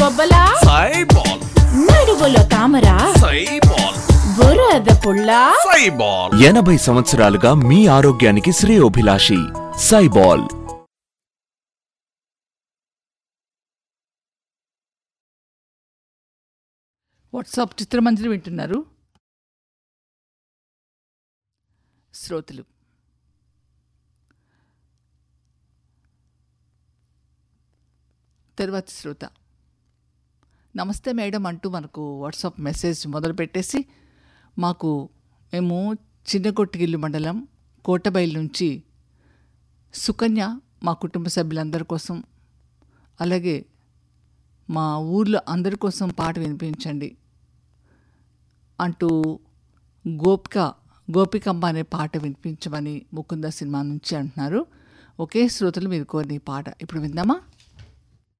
బొబ్బలా సైబాల్ నడువులో తామరా సైబాల్ బురద పుల్ల సైబాల్ ఎనభై సంవత్సరాలుగా మీ ఆరోగ్యానికి శ్రేయోభిలాషి సైబాల్ వాట్సాప్ చిత్రమంజరి వింటున్నారు శ్రోతలు తర్వాతి శ్రోత నమస్తే మేడం అంటూ మనకు వాట్సాప్ మెసేజ్ మొదలు పెట్టేసి మాకు మేము చిన్నకొట్టిగిల్లు మండలం కోటబైల్ నుంచి సుకన్య మా కుటుంబ సభ్యులందరి కోసం అలాగే మా ఊర్లో అందరి కోసం పాట వినిపించండి అంటూ గోపిక గోపికమ్మ అనే పాట వినిపించమని ముకుంద సినిమా నుంచి అంటున్నారు ఒకే శ్రోతలు మీరు కోరిన ఈ పాట ఇప్పుడు విందామా